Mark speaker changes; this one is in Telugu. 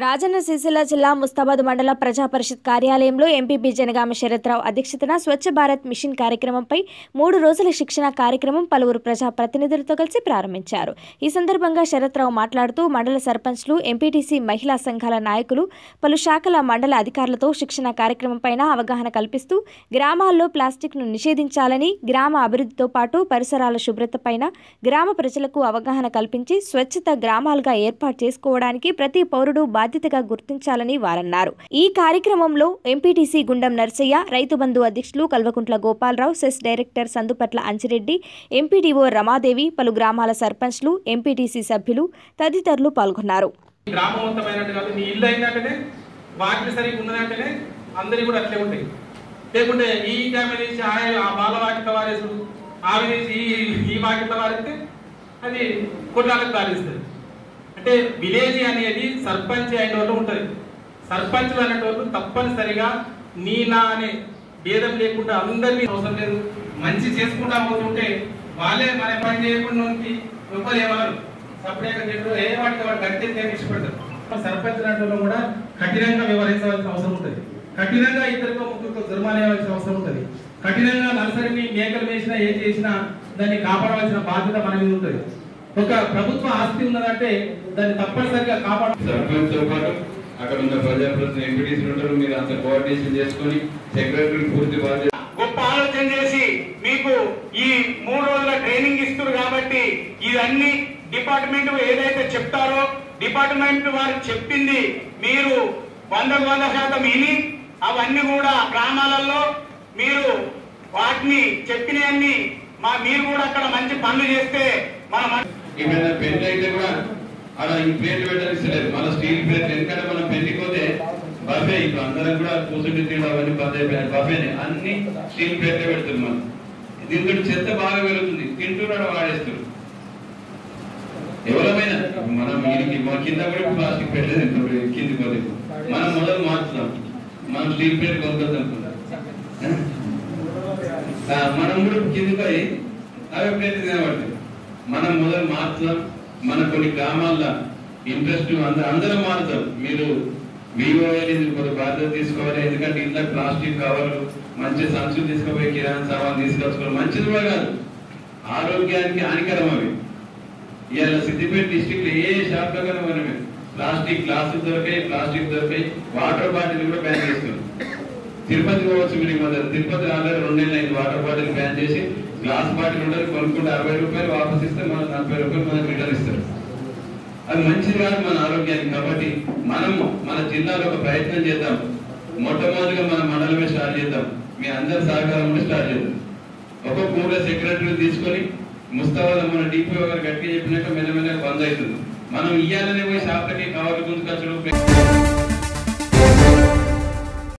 Speaker 1: రాజన్న సిరిసిల్ల జిల్లా ముస్తాబాద్ మండల ప్రజా పరిషత్ కార్యాలయంలో ఎంపీపీ జనగామ శరత్రావు అధ్యక్షతన స్వచ్ఛ భారత్ మిషన్ కార్యక్రమంపై మూడు రోజుల శిక్షణ కార్యక్రమం పలువురు ప్రజా ప్రతినిధులతో కలిసి ప్రారంభించారు ఈ సందర్భంగా శరత్రావు మాట్లాడుతూ మండల సర్పంచ్లు ఎంపీటీసీ మహిళా సంఘాల నాయకులు పలు శాఖల మండల అధికారులతో శిక్షణ కార్యక్రమంపైన అవగాహన కల్పిస్తూ గ్రామాల్లో ప్లాస్టిక్ను నిషేధించాలని గ్రామ అభివృద్ధితో పాటు పరిసరాల శుభ్రతపైన గ్రామ ప్రజలకు అవగాహన కల్పించి స్వచ్ఛత గ్రామాలుగా ఏర్పాటు చేసుకోవడానికి ప్రతి పౌరుడు బాధ్యతగా గుర్తించాలని వారన్నారు ఈ కార్యక్రమంలో ఎంపీటీసీ గుండం నర్సయ్య రైతు బంధు అధ్యక్షులు Kalvakuntla Gopalarao cess director Sandupatla Anjireddy MPDO Ramadevi పలు గ్రామాల సర్పంచ్లు ఎంపీటీసీ సభ్యులు తదితరులు పాల్గొన్నారు
Speaker 2: గ్రామం మొత్తమైనట్టు కాదు నీ ఇల్లు అయినట్టునే వాకిలి సరిగ్గా ఉన్నదంటేనే అందరి కూడా అట్లే ఉంటాయి లేకుంటే ఈ డ్యామే తీసి ఆ ఆ బాల వాకిట వారేసుడు ఆవి తీసి ఈ ఈ వాకిట వారిస్తే అది కొట్లాలకు దారిస్తుంది అంటే విలేజ్ అనేది సర్పంచ్ అయిన వాళ్ళు ఉంటుంది సర్పంచ్లు అనేటోళ్ళు తప్పనిసరిగా నీ నా అనే భేదం లేకుండా అందరినీ అవసరం లేదు మంచి చేసుకుంటా పోతుంటే వాళ్ళే మన పని చేయకుండా ఉండి ఎవరు ఏమన్నారు సపరేట్గా చెప్పారు ఏ వాటికి వాడు కట్టే ఇష్టపడతారు సర్పంచ్ లాంటి కూడా కఠినంగా వ్యవహరించవలసిన అవసరం ఉంటుంది కఠినంగా ఇద్దరికో ముగ్గురికో జుర్మానా వేయవలసిన అవసరం ఉంటుంది కఠినంగా నర్సరీని మేకలు వేసినా ఏం చేసినా దాన్ని కాపాడవలసిన బాధ్యత మన మీద ఉంటుంది ఒక ప్రభుత్వ ఆస్తి ఉన్నదంటే దాన్ని తప్పనిసరిగా కాపాడ
Speaker 3: సర్పంచ్ తో పాటు అక్కడ ఉన్న ప్రజాప్రతినిధులు ఎంపీటీసీ ఉంటారు మీరు అంత కోఆర్డినేషన్ చేసుకొని సెక్రటరీ పూర్తి బాధ్యత
Speaker 4: గొప్ప ఆలోచన చేసి మీకు ఈ మూడు రోజుల ట్రైనింగ్ ఇస్తారు కాబట్టి ఇవన్నీ డిపార్ట్మెంట్ ఏదైతే చెప్తారో డిపార్ట్మెంట్ వారు చెప్పింది మీరు వందకు వంద శాతం విని అవన్నీ కూడా గ్రామాలలో మీరు వాటిని చెప్పినవన్నీ మా మీరు కూడా అక్కడ మంచి పనులు చేస్తే మన మన-
Speaker 3: ఏమైనా పెళ్లి అయితే కూడా అలా ఈ ప్లేట్ పెట్టాల్సలేదు మన స్టీల్ ప్లేట్ ఎందుకంటే మనం పెళ్లికి పోతే బఫే ఇప్పుడు అందరం కూడా కూర్చుండి తినడం అవన్నీ బంద్ అయిపోయాయి బఫేనే అన్ని స్టీల్ ప్లేట్లే పెడుతుంది మనం దీంతో చెత్త బాగా పెరుగుతుంది తింటున్నాడు వాడేస్తారు ఎవరమైనా మనం వీరికి మా కింద కూడా ప్లాస్టిక్ పెట్టలేదు ఇప్పుడు కింది పోతే మనం మొదలు మార్చుదాం మనం స్టీల్ ప్లేట్ కొనుక్కోద్దాం అనుకుంటాం ఆ, మనం కూడా కింది పోయి అవే ప్లేట్ తినబడుతుంది మనం మొదలు మార్చుదాం మన కొన్ని గ్రామాల్లో ఇంట్రెస్ట్ అందరూ అందరం మారుతాం మీరు వివో కొంత బాధ్యత తీసుకోవాలి ఎందుకంటే ఇంట్లో ప్లాస్టిక్ కవర్లు మంచి సంచులు తీసుకుపోయి కిరాణా సామాన్ తీసుకొచ్చుకోవాలి మంచిది కూడా కాదు ఆరోగ్యానికి హానికరం అవి ఇవాళ సిద్దిపేట డిస్టిక్ లో ఏ షాప్ లో కానీ మనమే ప్లాస్టిక్ గ్లాసులు దొరికాయి ప్లాస్టిక్ దొరికాయి వాటర్ బాటిల్ కూడా బ్యాన్ చేస్తున్నాం తిరుపతి పోవచ్చు మీరు ఈ మధ్య తిరుపతి ఆల్రెడీ రెండేళ్ళు అయింది వాటర్ బాటిల్ బ్యాన్ చేసి గ్లాస్ బాటిల్ ఉండదు కొనుక్కుంటే అరవై రూపాయలు వాపస్ ఇస్తే మన నలభై రూపాయలు మనకు రిటర్న్ ఇస్తారు అది మంచిది కాదు మన ఆరోగ్యానికి కాబట్టి మనం మన జిల్లాలో ఒక ప్రయత్నం చేద్దాం మొట్టమొదటిగా మన మండలమే స్టార్ట్ చేద్దాం మీ అందరి సహకారంలో స్టార్ట్ చేద్దాం ఒక్కొక్క ఊళ్ళో సెక్రటరీ తీసుకొని ముస్తాబాద్ మన డిపిఓ గారు గట్టిగా చెప్పినాక మెల్లమెల్లగా బంద్ అవుతుంది మనం ఇయ్యాలనే పోయి షాప్లకి కవర్లు గుంజుకొచ్చడం